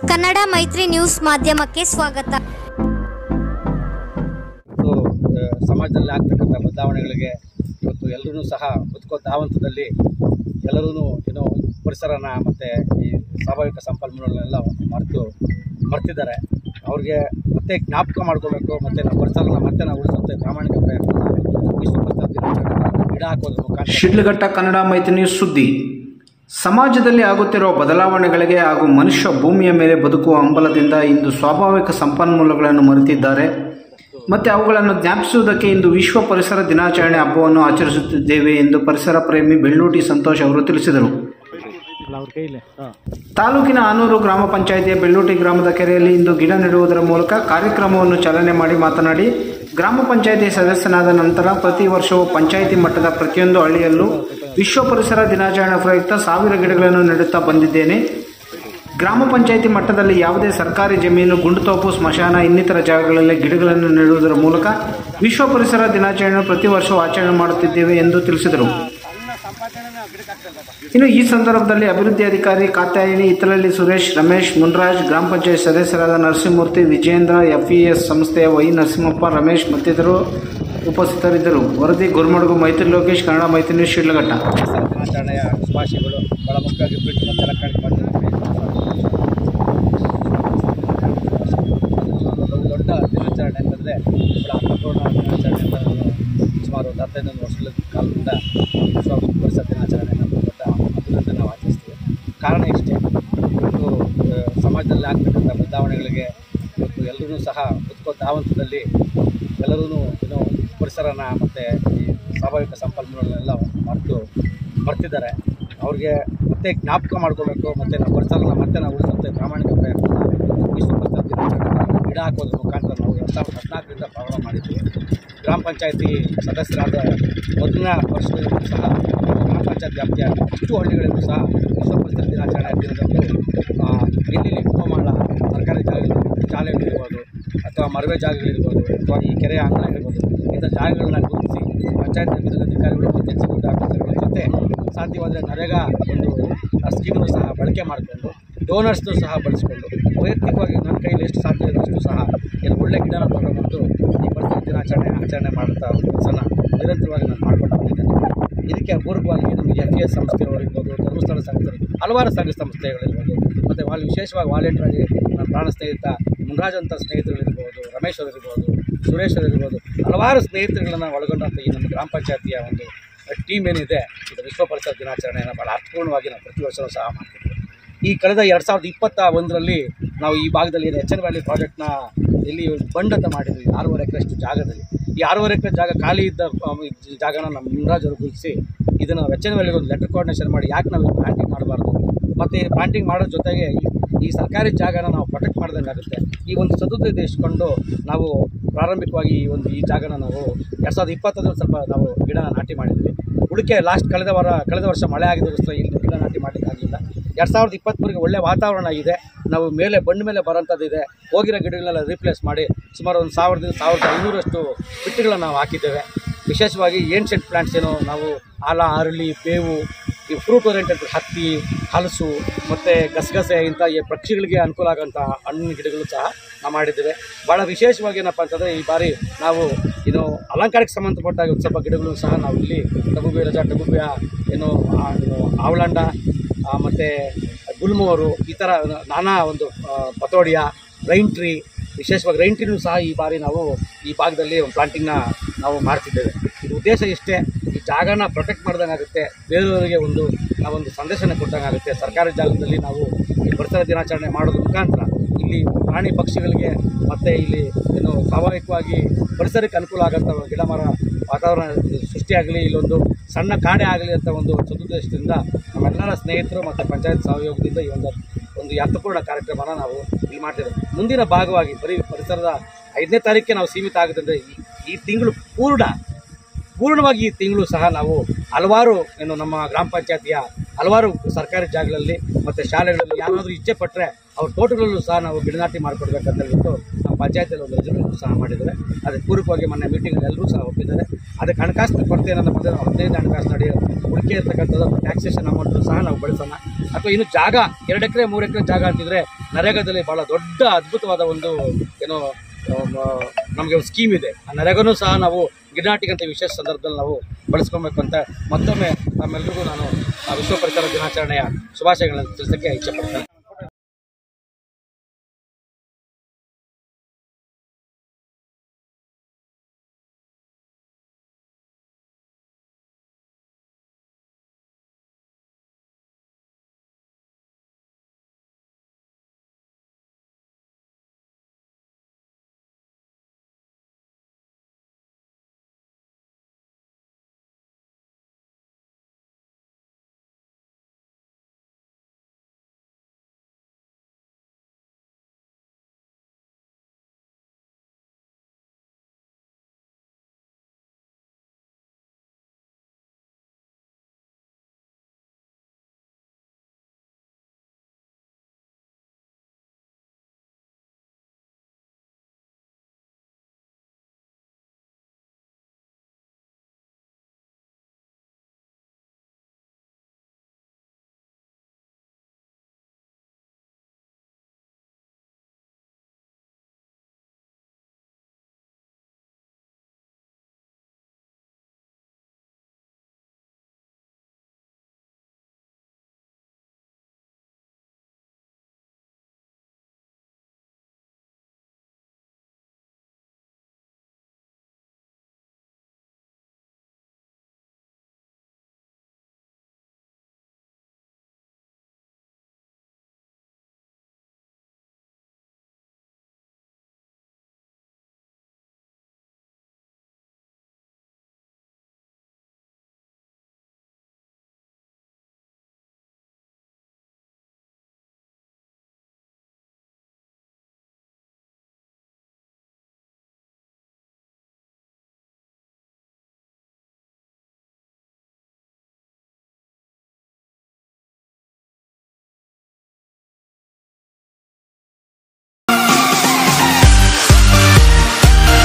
ಕನ್ನಡ ಮೈತ್ರಿ ನ್ಯೂಸ್ ಮಾಧ್ಯಮಕ್ಕೆ ಸ್ವಾಗತ ಇವತ್ತು ಆ, ಸಮಾಜದಲ್ಲಿ ಆಗ್ತಕ್ಕಂಥ ಬದಲಾವಣೆಗಳಿಗೆ ಇವತ್ತು ಎಲ್ಲರೂ ಸಹ ಬದುಕೋ ಧಾವಂತದಲ್ಲಿ ಎಲ್ಲರೂ ಏನೋ ಪರಿಸರನ ಮತ್ತು ಈ ಸ್ವಾಭಾವಿಕ ಸಂಪನ್ಮೂಲಗಳನ್ನೆಲ್ಲ ಮರೆತು ಮರ್ತಿದ್ದಾರೆ ಅವ್ರಿಗೆ ಮತ್ತೆ ಜ್ಞಾಪಕ ಮಾಡ್ಕೋಬೇಕು ಮತ್ತು ನಾವು ಪರಿಸರನ ಮತ್ತೆ ನಾವು ಉಳಿಸುವಂತೆ ಪ್ರಾಮಾಣಿಕ ಪ್ರಯತ್ನ ವಿಶ್ವ ಪರಿಸರ ದಿನಾಚರಣೆ ಗಿಡ ಹಾಕೋದ್ರ ಮುಖಾಂತರ ಶಿಡ್ಲಘಟ್ಟ ಕನ್ನಡ ಮೈತ್ರಿ ನ್ಯೂಸ್ ಸುದ್ದಿ ಸಮಾಜದಲ್ಲಿ ಆಗುತ್ತಿರುವ ಬದಲಾವಣೆಗಳಿಗೆ ಹಾಗೂ ಮನುಷ್ಯ ಭೂಮಿಯ ಮೇಲೆ ಬದುಕುವ ಹಂಬಲದಿಂದ ಇಂದು ಸ್ವಾಭಾವಿಕ ಸಂಪನ್ಮೂಲಗಳನ್ನು ಮರೆತಿದ್ದಾರೆ ಮತ್ತು ಅವುಗಳನ್ನು ಜ್ಞಾಪಿಸುವುದಕ್ಕೆ ಇಂದು ವಿಶ್ವ ಪರಿಸರ ದಿನಾಚರಣೆ ಹಬ್ಬವನ್ನು ಆಚರಿಸುತ್ತಿದ್ದೇವೆ ಎಂದು ಪರಿಸರ ಪ್ರೇಮಿ ಬೆಳ್ಳೂಟಿ ಸಂತೋಷ್ ಅವರು ತಿಳಿಸಿದರು ತಾಲೂಕಿನ ಆನೂರು ಗ್ರಾಮ ಪಂಚಾಯಿತಿಯ ಬೆಳ್ಳೂಟಿ ಗ್ರಾಮದ ಕೆರೆಯಲ್ಲಿ ಇಂದು ಗಿಡ ನೆಡುವುದರ ಮೂಲಕ ಕಾರ್ಯಕ್ರಮವನ್ನು ಚಾಲನೆ ಮಾಡಿ ಮಾತನಾಡಿ ಗ್ರಾಮ ಪಂಚಾಯಿತಿ ಸದಸ್ಯನಾದ ನಂತರ ಪ್ರತಿ ವರ್ಷವೂ ಪಂಚಾಯಿತಿ ಮಟ್ಟದ ಪ್ರತಿಯೊಂದು ಹಳ್ಳಿಯಲ್ಲೂ ವಿಶ್ವ ಪರಿಸರ ದಿನಾಚರಣೆ ಪ್ರಯುಕ್ತ ಸಾವಿರ ಗಿಡಗಳನ್ನು ನೆಡುತ್ತಾ ಬಂದಿದ್ದೇನೆ ಗ್ರಾಮ ಪಂಚಾಯಿತಿ ಮಟ್ಟದಲ್ಲಿ ಯಾವುದೇ ಸರ್ಕಾರಿ ಜಮೀನು ಗುಂಡುತೋಪು ಸ್ಮಶಾನ ಇನ್ನಿತರ ಜಾಗಗಳಲ್ಲಿ ಗಿಡಗಳನ್ನು ನೆಡುವುದರ ಮೂಲಕ ವಿಶ್ವ ಪರಿಸರ ದಿನಾಚರಣೆ ಪ್ರತಿ ವರ್ಷವೂ ಆಚರಣೆ ಮಾಡುತ್ತಿದ್ದೇವೆ ಎಂದು ತಿಳಿಸಿದರು ಇನ್ನು ಈ ಸಂದರ್ಭದಲ್ಲಿ ಅಭಿವೃದ್ಧಿ ಅಧಿಕಾರಿ ಕಾತ್ಯಾಯಿನಿ ಇತಲಲ್ಲಿ ಸುರೇಶ್ ರಮೇಶ್ ಮುನ್ರಾಜ್ ಗ್ರಾಮ ಪಂಚಾಯತ್ ಸದಸ್ಯರಾದ ನರಸಿಂಹಮೂರ್ತಿ ವಿಜೇಂದ್ರ ಎಫ್ಇಎಸ್ ಸಂಸ್ಥೆಯ ವೈ ನರಸಿಂಹಪ್ಪ ರಮೇಶ್ ಮತ್ತಿತರರು ಉಪಸ್ಥಿತರಿದ್ದರು ವರದಿ ಗುರುಮಡುಗು ಮೈತ್ರಿ ಲೋಕೇಶ್ ಕನ್ನಡ ಮೈತ್ರಿ ನ್ಯೂಸ್ ಶಿಡ್ಲಘಟ್ಟ ಪರಿಸರ ದಿನಾಚರಣೆಯ ಶುಭಾಶಯಗಳು ಬಹಳ ಮುಖ್ಯವಾಗಿ ಬಿಟ್ಟು ಮತ್ತು ಎಲೆಕ್ಟ್ರಾನಿಕ್ ಒಂದು ದೊಡ್ಡ ದಿನಾಚರಣೆ ಅಂತಂದರೆ ಬಹಳ ಅನ್ನಪೂರ್ಣ ದಿನಾಚರಣೆ ಅಂತ ನಾನು ಸುಮಾರು ಒಂದು ಹದಿನೈದು ವರ್ಷಗಳ ಕಾಲದಿಂದ ವಿಶ್ವ ಪರಿಸರ ದಿನಾಚರಣೆ ನಮ್ಮ ದೊಡ್ಡ ಹಬ್ಬದಂತೆ ನಾವು ಆಚರಿಸ್ತೀವಿ ಕಾರಣ ಇಷ್ಟೇ ಇವತ್ತು ಆ, ಸಮಾಜದಲ್ಲಿ ಆಗ್ತಕ್ಕಂಥ ಬದಲಾವಣೆಗಳಿಗೆ ಇವತ್ತು ಎಲ್ಲರೂ ಸಹ ಬದುಕೋ ಧಾವಂತದಲ್ಲಿ ಎಲ್ಲರೂ ಏನೋ ಪರಿಸರನ ಮತ್ತು ಈ ಸ್ವಾಭಾವಿಕ ಸಂಪನ್ಮೂಲಗಳನ್ನೆಲ್ಲ ಮರೆತು ಮರ್ತಿದ್ದಾರೆ ಅವ್ರಿಗೆ ಮತ್ತೆ ಜ್ಞಾಪಕ ಮಾಡ್ಕೋಬೇಕು ಮತ್ತು ನಾವು ಪರಿಸರನ ಮತ್ತೆ ನಾವು ಉಳಿಸುವಂತೆ ಪ್ರಾಮಾಣಿಕ ಪ್ರಯತ್ನ ವಿಶ್ವ ಪರಿಸರ ದಿನಾಚರಣೆ ಗಿಡ ಹಾಕೋದ್ರ ಮುಖಾಂತರ ನಾವು ಎರಡು ಸಾವಿರದ ಹದಿನಾಲ್ಕರಿಂದ ಪ್ರಾರಂಭ ಮಾಡಿದ್ವಿ ಗ್ರಾಮ ಪಂಚಾಯತಿ ಸದಸ್ಯರಾದ ಮೊದಲನೇ ವರ್ಷದಲ್ಲೂ ಸಹ ಗ್ರಾಮ ಪಂಚಾಯತ್ ವ್ಯಾಪ್ತಿಯ ಇಷ್ಟು ಹಳ್ಳಿಗಳಿಗೂ ಸಹ ವಿಶ್ವ ಪರಿಸರ ದಿನಾಚರಣೆ ದಿನದಂದು ಆ, ಎಲ್ಲೆಲ್ಲಿ ಉಪಮಾಳ ಸರ್ಕಾರಿ ಜಾಗಗಳು ಶಾಲೆಗಳಿರ್ಬೋದು ಅಥವಾ ಮರವೆ ಜಾಗಗಳಿರ್ಬೋದು ಅಥವಾ ಈ ಕೆರೆ ಅಂಗಳ ಇರ್ಬೋದು ಇಂಥ ಜಾಗಗಳನ್ನ ಗುರುತಿಸಿ ಪಂಚಾಯತ್ ಅಭಿವೃದ್ಧಿ ಅಧಿಕಾರಿಗಳು ಮತ್ತು ಎಕ್ಸಿಕ್ಯೂಟಿವ್ ಆಫೀಸರ್ಗಳ ಜೊತೆ ಸಾಧ್ಯವಾದರೆ ನರೇಗಾ ಒಂದು ಸ್ಕೀಮನ್ನು ಸಹ ಬಳಕೆ ಮಾಡಿಕೊಂಡು ಡೋನರ್ಸ್ನು ಸಹ ಬಳಸಿಕೊಂಡು ವೈಯಕ್ತಿಕವಾಗಿ ನನ್ನ ಕೈಯಲ್ಲಿ ಎಷ್ಟು ಸಾಧ್ಯ ಇದೆ ಅಷ್ಟು ಸಹ ಏನು ಒಳ್ಳೆ ಗಿಡನ ತಗೊಂಡ್ಬಂದು ಈ ಪರಿಸರ ದಿನಾಚರಣೆ ಆಚರಣೆ ಮಾಡುತ್ತಾ ಕೆಲಸನ ನಿರಂತರವಾಗಿ ನಾನು ಮಾಡ್ಕೊಂಡು ಬಂದಿದ್ದೇನೆ ಇದಕ್ಕೆ ಅಪೂರ್ವವಾಗಿ ನಮ್ಮ ಎಫ್ ಎಸ್ ಸಂಸ್ಥೆಯವರಿರ್ಬೋದು ಧರ್ಮಸ್ಥಳ ಸಂಸ್ಥೆ ಹಲವಾರು ಸಂಘ ಸಂಸ್ಥೆಗಳಿರ್ಬೋದು ಮತ್ತು ವಾಲ್ ವಿಶೇಷವಾಗಿ ವಾಲಂಟಿಯರಾಗಿ ನನ್ನ ಪ್ರಾಣ ಸ್ನೇಹಿತ ಮುನ್ರಾಜ್ ಅಂತ ಸ್ನೇಹಿತರುಗಳಿರ್ಬೋದು ರಮೇಶ್ ಅವರಿರ್ಬೋದು ಸುರೇಶ್ ಅವರಿರ್ಬೋದು ಹಲವಾರು ಸ್ನೇಹಿತರುಗಳನ್ನು ಒಳಗೊಂಡಂಥ ಈ ನಮ್ಮ ಗ್ರಾಮ ಪಂಚಾಯತಿಯ ಒಂದು ಟೀಮ್ ಏನಿದೆ ಇದು ವಿಶ್ವ ಪರಿಸರ ದಿನಾಚರಣೆಯನ್ನು ಭಾಳ ಅರ್ಥಪೂರ್ಣವಾಗಿ ನಾವು ಪ್ರತಿ ವರ್ಷವೂ ಸಹ ಮಾಡ್ತಿದ್ದೀವಿ ಈ ಕಳೆದ ಎರಡು ಸಾವಿರದ ಇಪ್ಪತ್ತ ಒಂದರಲ್ಲಿ ನಾವು ಈ ಭಾಗದಲ್ಲಿ ಎಚ್ ಎನ್ ವ್ಯಾಲಿ ಪ್ರಾಜೆಕ್ಟ್ನ ಇಲ್ಲಿ ಬಂಡ್ ಅಂತ ಮಾಡಿದ್ವಿ ಆರೂವರೆ ಎಕರೆಷ್ಟು ಜಾಗದಲ್ಲಿ ಈ ಆರೂವರೆ ಎಕರೆ ಜಾಗ ಖಾಲಿ ಇದ್ದ ಆ, ಈ ಜಾಗನ ನಮ್ಮ ಮುನ್ರಾಜ್ ಅವರು ಗುರುತಿಸಿ ಇದನ್ನು ಎಚ್ ಎನ್ ವ್ಯಾಲಿಗೆ ಒಂದು ಲೆಟರ್ ಕೋಆರ್ಡಿನೇಷನ್ ಮಾಡಿ ಯಾಕೆ ನಾವು ಪ್ಲಾಂಟಿಂಗ್ ಮಾಡಬಾರ್ದು ಮತ್ತು ಪ್ಲಾಂಟಿಂಗ್ ಮಾಡೋ ಜೊತೆಗೆ ಈ- ಈ ಸರ್ಕಾರಿ ಜಾಗನ ನಾವು ಪ್ರೊಟೆಕ್ಟ್ ಮಾಡ್ದಂಗೆ ಆಗುತ್ತೆ ಈ ಒಂದು ಸದುದ್ದೇಶ ಇಟ್ಕೊಂಡು ನಾವು ಪ್ರಾರಂಭಿಕವಾಗಿ ಈ ಒಂದು ಈ ಜಾಗನ ನಾವು ಎರಡು ಸಾವಿರದ ಇಪ್ಪತ್ತೊಂದರಲ್ಲಿ ಸ್ವಲ್ಪ ನಾವು ಗಿಡ ನಾಟಿ ಮಾಡಿದ್ವಿ ಉಳಿಕೆ ಲಾಸ್ಟ್ ಕಳೆದ ವಾರ ಕಳೆದ ವರ್ಷ ಮಳೆ ಆಗಿದ್ದರಿಂದ ಇಲ್ಲಿ ಗಿಡ ನಾಟಿ ಮಾಡಲಿಕ್ಕಾಗಲಿಲ್ಲ ಎರಡು ಸಾವಿರದ ಇಪ್ಪತ್ತ್ಮೂರಿಗೆ ಒಳ್ಳೆ ವಾತಾವರಣ ಇದೆ ನಾವು ಮೇಲೆ ಬಂಡ ಮೇಲೆ ಬರೋಂಥದ್ದು ಇದೆ ಹೋಗಿರೋ ಗಿಡಗಳನ್ನೆಲ್ಲ ರೀಪ್ಲೇಸ್ ಮಾಡಿ ಸುಮಾರು ಒಂದು ಸಾವಿರದ ಸಾವಿರದ ಐನೂರಷ್ಟು ಬಿಟ್ಟುಗಳನ್ನ ನಾವು ಹಾಕಿದ್ದೇವೆ ವಿಶೇಷವಾಗಿ ಏನ್ಷೆಂಟ್ ಪ್ಲಾಂಟ್ಸ್ ಏನು ನಾವು ಆಲ ಅರಳಿ ಬೇವು ಈ ಫ್ರೂಟ್ ಓರಿಯೆಂಟೆಡ್ ಹತ್ತಿ ಹಲಸು ಮತ್ತು ಗಸಗಸೆ ಇಂಥ ಈ ಪಕ್ಷಿಗಳಿಗೆ ಅನುಕೂಲ ಆಗೋಂಥ ಹಣ್ಣಿನ ಗಿಡಗಳು ಸಹ ನಾವು ಮಾಡಿದ್ದೇವೆ ಭಾಳ ವಿಶೇಷವಾಗಿ ಏನಪ್ಪ ಅಂತಂದರೆ ಈ ಬಾರಿ ನಾವು ಏನು ಅಲಂಕಾರಕ್ಕೆ ಸಂಬಂಧಪಟ್ಟ ಒಂದು ಸ್ವಲ್ಪ ಗಿಡಗಳು ಸಹ ನಾವು ಇಲ್ಲಿ ಟಗುಬೆ ರಜಾ ಟಗುಬೆಯ ಏನು ಆ, ಏನು ಆವಳಂಡ ಮತ್ತು ಗುಲ್ಮೋರು ಈ ಥರ ನಾನಾ ಒಂದು ಆ, ಪತೋಡಿಯ ರೈನ್ ಟ್ರೀ ವಿಶೇಷವಾಗಿ ರೈನ್ ಟ್ರೀನೂ ಸಹ ಈ ಬಾರಿ ನಾವು ಈ ಭಾಗದಲ್ಲಿ ಒಂದು ಪ್ಲಾಂಟಿಂಗ್ನ ನಾವು ಮಾಡ್ತಿದ್ದೇವೆ ಇದು ಉದ್ದೇಶ ಇಷ್ಟೇ ಈ ಜಾಗನ ಪ್ರೊಟೆಕ್ಟ್ ಮಾಡ್ದಂಗೆ ಆಗುತ್ತೆ ಬೇರೆಯವರಿಗೆ ಒಂದು ನಾವೊಂದು ಸಂದೇಶನ ಕೊಟ್ಟಂಗೆ ಆಗುತ್ತೆ ಸರ್ಕಾರಿ ಜಾಗದಲ್ಲಿ ನಾವು ಈ ಪರಿಸರ ದಿನಾಚರಣೆ ಮಾಡೋದ್ರ ಮುಖಾಂತರ ಇಲ್ಲಿ ಪ್ರಾಣಿ ಪಕ್ಷಿಗಳಿಗೆ ಮತ್ತು ಇಲ್ಲಿ ಏನು ಸ್ವಾಭಾವಿಕವಾಗಿ ಪರಿಸರಕ್ಕೆ ಅನುಕೂಲ ಆಗೋಂಥ ಗಿಡ ಮರ ವಾತಾವರಣ ಸೃಷ್ಟಿಯಾಗಲಿ ಇಲ್ಲೊಂದು ಸಣ್ಣ ಕಾಡೆ ಆಗಲಿ ಅಂತ ಒಂದು ಸದುದ್ದೇಶದಿಂದ ನಮ್ಮೆಲ್ಲರ ಸ್ನೇಹಿತರು ಮತ್ತು ಪಂಚಾಯತ್ ಸಹಯೋಗದಿಂದ ಈ ಒಂದು ಒಂದು ಅರ್ಥಪೂರ್ಣ ಕಾರ್ಯಕ್ರಮನ ನಾವು ಇಲ್ಲಿ ಮಾಡ್ತಿದ್ದೇವೆ ಮುಂದಿನ ಭಾಗವಾಗಿ ಬರೀ ಪರಿಸರದ ಐದನೇ ತಾರೀಕಿಗೆ ನಾವು ಸೀಮಿತ ಆಗೋದ್ರಿಂದ ಈ ಈ ತಿಂಗಳು ಪೂರ್ಣ ಪೂರ್ಣವಾಗಿ ಈ ತಿಂಗಳು ಸಹ ನಾವು ಹಲವಾರು ಏನು ನಮ್ಮ ಗ್ರಾಮ ಪಂಚಾಯತಿಯ ಹಲವಾರು ಸರ್ಕಾರಿ ಜಾಗಗಳಲ್ಲಿ ಮತ್ತು ಶಾಲೆಗಳಲ್ಲಿ ಯಾರಾದರೂ ಇಚ್ಛೆ ಪಟ್ಟರೆ ಅವ್ರ ತೋಟಗಳಲ್ಲೂ ಸಹ ನಾವು ಗಿಡನಾಟಿ ಮಾಡಿಕೊಡ್ಬೇಕಂತ ಹೇಳ್ಬಿಟ್ಟು ನಮ್ಮ ಪಂಚಾಯತಿಯಲ್ಲಿ ಒಂದು ರೆಸಲ್ಯೂಷನ್ ಸಹ ಮಾಡಿದ್ದಾರೆ ಅದಕ್ಕೆ ಪೂರಕವಾಗಿ ಮೊನ್ನೆ ಮೀಟಿಂಗಲ್ಲಿ ಎಲ್ಲರೂ ಸಹ ಒಪ್ಪಿದ್ದಾರೆ ಅದಕ್ಕೆ ಹಣಕಾಸಿನ ಕೊರತೆ ಏನಂತ ಅಂದರೆ ಹದಿನೈದು ಹಣಕಾಸು ನಡಿ ಉಳಿಕೆ ಇರ್ತಕ್ಕಂಥದ್ದು ಟ್ಯಾಕ್ಸೇಷನ್ ಅಮೌಂಟು ಸಹ ನಾವು ಬಳಸೋಣ ಅಥವಾ ಇನ್ನು ಜಾಗ ಎರಡು ಎಕರೆ ಮೂರು ಎಕರೆ ಜಾಗ ಅಂತಿದ್ರೆ ನರೇಗಾದಲ್ಲಿ ಭಾಳ ದೊಡ್ಡ ಅದ್ಭುತವಾದ ಒಂದು ಏನೋ ನಮಗೆ ಸ್ಕೀಮ್ ಇದೆ ಆ ನರೇಗನೂ ಸಹ ನಾವು ಗಿಡನಾಟಿಗಂತ ವಿಶೇಷ ಸಂದರ್ಭದಲ್ಲಿ ನಾವು ಬಳಸ್ಕೊಬೇಕು ಅಂತ ಮತ್ತೊಮ್ಮೆ ನಮ್ಮೆಲ್ಲರಿಗೂ ನಾನು ಆ ವಿಶ್ವ ಪರಿಸರ ದಿನಾಚರಣೆಯ ಶುಭಾಶಯಗಳನ್ನು ತಿಳಿಸೋಕ್ಕೆ ಇಚ್ಛೆಪಡ್ತೇನೆ